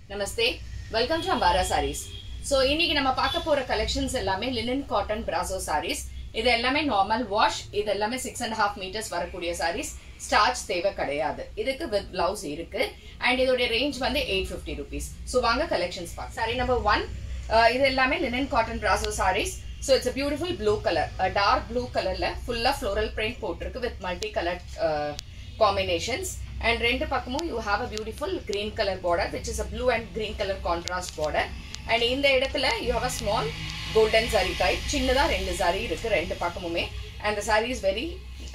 Namaste welcome to Ambara sarees so இன்னைக்கு நம்ம பார்க்க போற கலெக்ஷன்ஸ் எல்லாமே லினன் காட்டன் பிராசோ சாரீஸ் இது எல்லாமே நார்மல் வாஷ் இது எல்லாமே சிக்ஸ் அண்ட் ஹாஃப் மீட்டர்ஸ் வரக்கூடிய சாரீஸ் ஸ்டார்ச் தேவை கிடையாது இதுக்கு வித் பிளவுஸ் இருக்கு அண்ட் இதோட ரேஞ்ச் வந்து எயிட் ஃபிஃப்டி ருபீஸ் ஸோ வாங்க கலெக்ஷன்ஸ் பார்க்க சாரி நம்பர் ஒன் இது எல்லாமே linen cotton brasso sarees so it's a beautiful blue colour dark blue கலர்ல ஃபுல்லா ஃப்ளோரல் பிரிண்ட் போட்டிருக்கு with multi colour combinations and ரெண்டு பக்கமும் you have a beautiful green colour border which is a blue and green colour contrast border and இந்த இடத்துல you have a small golden saree type சின்னதாக ரெண்டு சாரி இருக்கு ரெண்டு பக்கமுமே and saree is very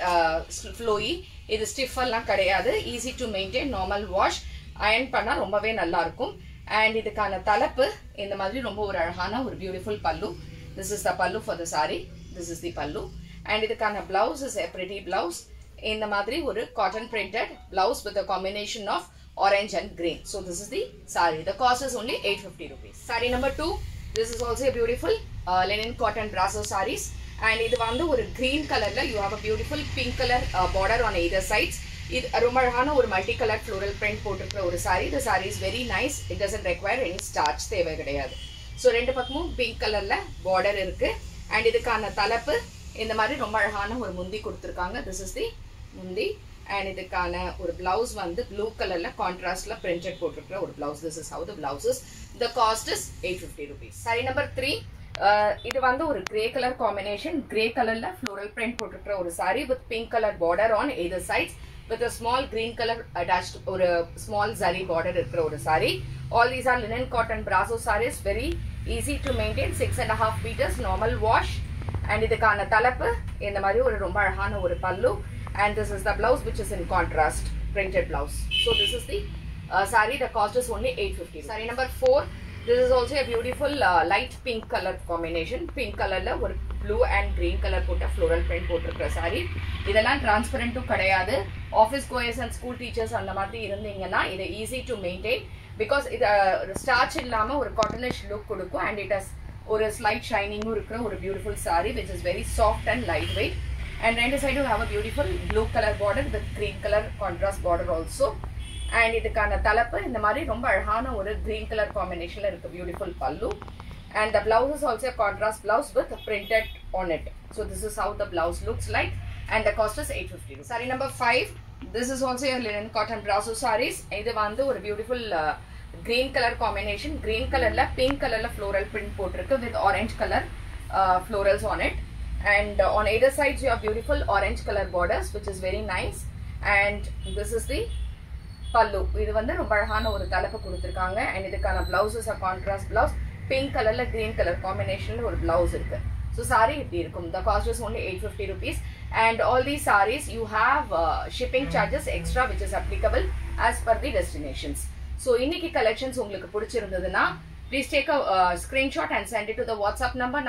flowy இது ஸ்டிஃபெல்லாம் கிடையாது easy to maintain normal wash iron பண்ணால் ரொம்பவே நல்லா இருக்கும் அண்ட் இதுக்கான தலைப்பு இந்த மாதிரி ரொம்ப ஒரு அழகான ஒரு பியூட்டிஃபுல் பல்லு this is the pallu for the saree this is the pallu and இதுக்கான blouse is a pretty blouse இந்த மாதிரி ஒரு cotton printed blouse with combination of orange and green so this is the saree the cost is only eight fifty rupees saree number two this is also beautiful linen cotton brasso sarees and இது வந்து ஒரு green கலர்ல you have a beautiful pink colour border on either sides இது ரொம்ப அழகான ஒரு multi colour floral print போட்டிருக்கிற ஒரு சாரி இந்த saree is very nice it doesn't require any starch தேவை கிடையாது ஸோ ரெண்டு பக்கமும் பிங்க் கலர்ல பார்டர் இருக்கு அண்ட் இதுக்கான தலைப்பு இந்த மாதிரி ரொம்ப அழகான ஒரு முந்தி கொடுத்துருக்காங்க திஸ் இஸ் தி முந்தி அண்ட் இதுக்கான ஒரு பிளவுஸ் வந்து ப்ளூ கலர்ல கான்ட்ராஸ்ட்ல பிரிண்டட் போட்டிருக்கிற ஒரு blouse this is how the blouses the cost is eight fifty rupees saree number three இது வந்து ஒரு கிரே கலர் காம்பினேஷன் கிரே கலர்ல ஃப்ளோரல் பிரிண்ட் போட்டிருக்கிற ஒரு saree with pink colour border on either sides with a small green colour attach ஒரு small zari border இருக்கிற ஒரு saree all these are linen cotton brasso sarees very easy to maintain six and half metres normal wash and இதுக்கான தலைப்பு இந்த மாதிரி ஒரு ரொம்ப அழகான ஒரு பல்லு and this is the blouse which is in contrast printed blouse so this is the uh, saree the cost is only 850 saree number 4 this is also a beautiful uh, light pink color combination pink color la ஒரு blue and green color போட்ட floral print போட்டிருக்கிற saree இதெல்லாம் டிரான்ஸ்பரண்ட்டும் கிடையாது office goers and school teachers அந்த மாதிரி இருந்தீங்கன்னா இது ஈஸி டு மெயின்டைன் பிகாஸ் இது ஸ்டார்ச் இல்லாம ஒரு காட்டனிஷ் லுக் கொடுக்கும் அண்ட் இட் ஹஸ் ஒரு ஸ்லைட் ஷைனிங்கும் இருக்கிற ஒரு beautiful saree which is very soft and lightweight and ரெண்டு சைடும் have a beautiful blue color border with green color contrast border also and இதுக்கான தலைப்பு இந்த மாதிரி ரொம்ப அழகான ஒரு green color combinationல இருக்கு beautiful பல்லு and the blouse is also a contrast blouse with printed on it so this is how the blouse looks like and the cost is 850 saree number 5 this is also a linen cotton brasso sarees இது வந்து ஒரு beautiful uh, green color combination green colorல pink colorல floral print போட்டிருக்கு with orange color uh, florals on it and uh, on either sides you have beautiful orange color borders which is very nice and this is the பல்லு இது வந்து ரொம்ப அழகான ஒரு தலைப்பு கொடுத்துருக்காங்க and இதுக்கான blouse is a contrast blouse pink கலர்ல கிரீன் கலர் காம்பினேஷன்ல ஒரு பிளவுஸ் இருக்கு ஸோ சாரி இப்படி இருக்கும் the cost is only eight fifty rupees and all the sarees you have shipping charges extra which is applicable as per the destinations so இன்னைக்கு collections உங்களுக்கு பிடிச்சிருந்ததுன்னா Please take a uh, screenshot and send it to the WhatsApp number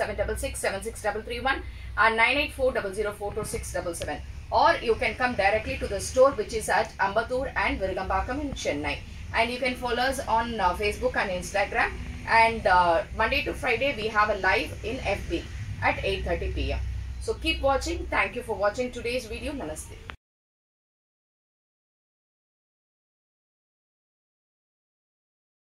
91766763331 and 984004267. Or you can come directly to the store which is at Ambattur and Virugambakam in Chennai. And you can follow us on uh, Facebook and Instagram. And uh, Monday to Friday we have a live in FB at 8.30 pm. So keep watching. Thank you for watching today's video. Namaste.